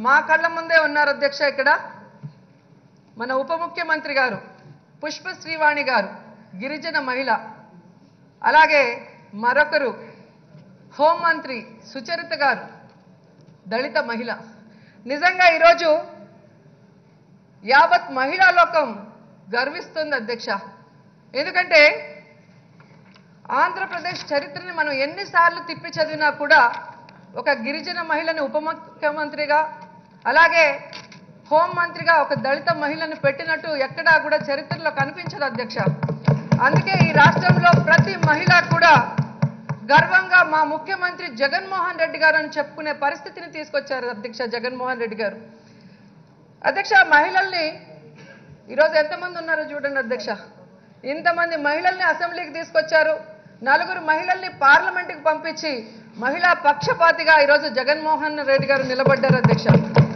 మా కళ్ళ ముందే ఉన్నారు అధ్యక్ష ఇక్కడ మన ఉప ముఖ్యమంత్రి గారు పుష్ప శ్రీవాణి గారు గిరిజన మహిళ అలాగే మరొకరు హోంమంత్రి సుచరిత గారు దళిత మహిళ నిజంగా ఈరోజు యావత్ మహిళా లోకం గర్విస్తుంది అధ్యక్ష ఎందుకంటే ఆంధ్రప్రదేశ్ చరిత్రని మనం ఎన్నిసార్లు తిప్పి చదివినా కూడా ఒక గిరిజన మహిళని ఉప ముఖ్యమంత్రిగా అలాగే హోంమంత్రిగా ఒక దళిత మహిళను పెట్టినట్టు ఎక్కడా కూడా చరిత్రలో కనిపించదు అధ్యక్ష అందుకే ఈ రాష్ట్రంలో ప్రతి మహిళ కూడా గర్వంగా మా ముఖ్యమంత్రి జగన్మోహన్ రెడ్డి గారు అని చెప్పుకునే పరిస్థితిని తీసుకొచ్చారు అధ్యక్ష జగన్మోహన్ రెడ్డి గారు అధ్యక్ష మహిళల్ని ఈరోజు ఎంతమంది ఉన్నారో చూడండి అధ్యక్ష ఇంతమంది మహిళల్ని అసెంబ్లీకి తీసుకొచ్చారు నలుగురు మహిళల్ని పార్లమెంటుకి పంపించి మహిళా పక్షపాతిగా ఈరోజు జగన్మోహన్ రెడ్డి గారు నిలబడ్డారు అధ్యక్ష